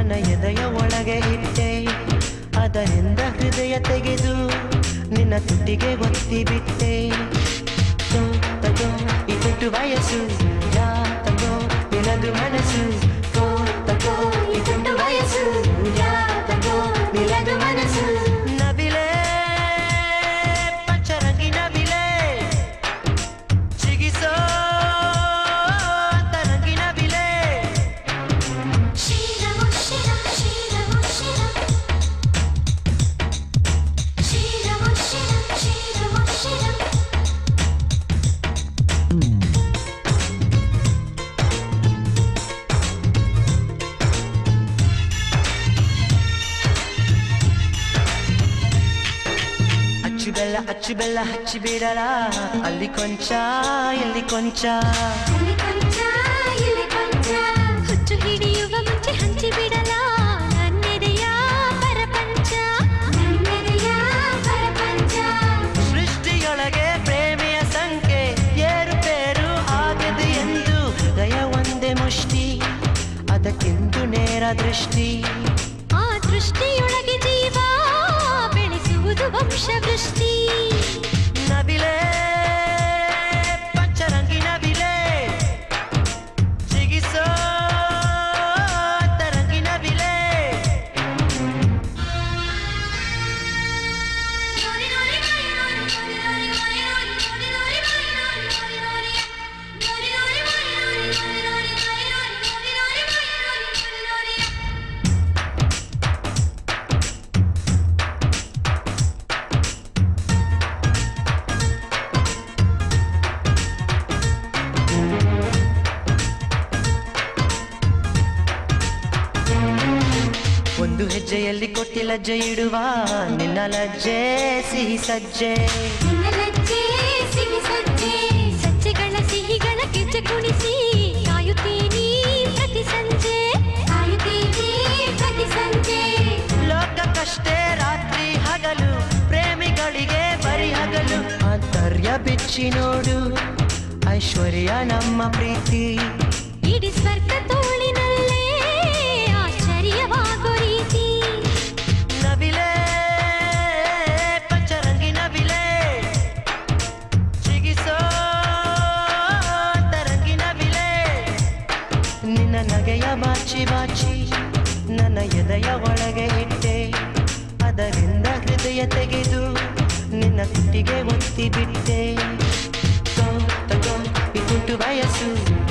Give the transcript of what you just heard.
ನನ್ನ ಎದೆಯ ಒಳಗೆ ಇಟ್ಟೆ ಅದರಿಂದ ಹೃದಯ ತೆಗೆದು ನಿನ್ನ ತುಟಿಗೆ ಒತ್ತಿ ಬಿಟ್ಟೆ ತೋ ತಗೋ ಈ ತುಟ್ಟು ವಯಸ್ಸು ಯಾ ತಗೋ ನಿನದು ಮನಸ್ಸು ತೋ ತಗೋ ಈ ತುಟ್ಟು ವಯಸ್ಸು ಯಾ ತಗೋ ನಿನದು ಮನಸ್ಸು ನವಿಲೆ ಪಚ್ಚರಂಗಿ ನವಿಲೆ ಚಿಗಿಸೋ ತರಂಗಿ ನವಿಲೆ ಶೀಲವು ಶಿರ ಶೀಲವು ಶಿರ ಶೀಲವು ಶಿರ ಶೀಲವು ಶಿರ ಅಚ್ಚು ಬೆಲ್ಲ ಅಚ್ಚು ಬೆಲ್ಲ ಹಚ್ಚಿ ಬಿಡಲ ಅಲ್ಲಿ ಕೊಂಚ ಇಲ್ಲಿ ಕೊಂಚ ಇಲ್ಲಿ ಕೊಂಚ ಇಲ್ಲಿ ಕೊಂಚ ಹುಚ್ಚು ಹಿಡಿಯುವ ಮುಂಚೆ ಹಂಚಿ ಬಿಡಲ ನನ್ನೆದೆಯ ಪರಪಂಚ ನನ್ನೆದೆಯ ಪರಪಂಚ ಸೃಷ್ಟಿಯೊಳಗೆ ಪ್ರೇಮಿಯ ಸಂಖ್ಯೆ ಏರುಪೇರು ಆಗದು ಎಂದು ಹೃದಯ ಒಂದೇ ಮುಷ್ಟಿ ಅದಕ್ಕಿಂದು ನೇರ ದೃಷ್ಟಿ ಆ ದೃಷ್ಟಿಯೊಳಗೆ ಜೀವ ಬೆಳೆಸುವುದು ವಂಶವೃಷ್ಟಿ ನವಿಲೆ ಪಚ್ಚರಂಗಿ ನವಿಲೆ ಚಿಗಿಸೋ ತರಂಗಿ ನವಿಲೆ ಒಂದು ಹೆಜ್ಜೆಯಲ್ಲಿ ಕೊಟ್ಟಿ ಲಜ್ಜೆ ಇಡುವ ನಿನ್ನ ಲಜ್ಜೆ ಸಿಹಿ ಸಜ್ಜೆ ನಿನ್ನ ಲಜ್ಜೆ ಸಿಹಿ ಸಜ್ಜೆ ಸಜ್ಜೆಗಳ ಸಿಹಿಗಳ ಗೆಜ್ಜೆ ಕುಣಿಸಿ ಕಾಯುತ್ತೀನಿ ಪ್ರತಿ ಸಂಜೆ ಕಾಯುತ್ತೀನಿ ಪ್ರತಿ ಸಂಜೆ ಲೋಕಕ್ಕಷ್ಟೇ ರಾತ್ರಿ ಹಗಲು ಪ್ರೇಮಿಗಳಿಗೆ ಬರಿ ಹಗಲು ಆಂತರ್ಯ ಬಿಚ್ಚಿ ನೋಡು ಐಶ್ವರ್ಯ ನಮ್ಮ ಪ್ರೀತಿ ಇಡೀ ಸ್ವರ್ಗ ತೋಳಿನಲ್ಲೇ ಆಶ್ಚರ್ಯವಾಗೋ ರೀತಿ ನವಿಲೆ ಪಂಚರಂಗಿ ನವಿಲೆ ಚಿಗಿಸೋ ತರಂಗಿ ನವಿಲೆ ನಿನ್ನ ನಗೆಯ ಬಾಚಿ ಬಾಚಿ ನನ್ನ ಎದೆಯ ಒಳಗೆ ಇಟ್ಟೆ ಅದರಿಂದ ಹೃದಯ ತೆಗೆದು ನಿನ್ನ ತುಟಿಗೆ ಒತ್ತಿ ಬಿಟ್ಟೆ ತಗೋ ತಗೋ ಈ ತುಟ್ಟು ವಯಸ್ಸು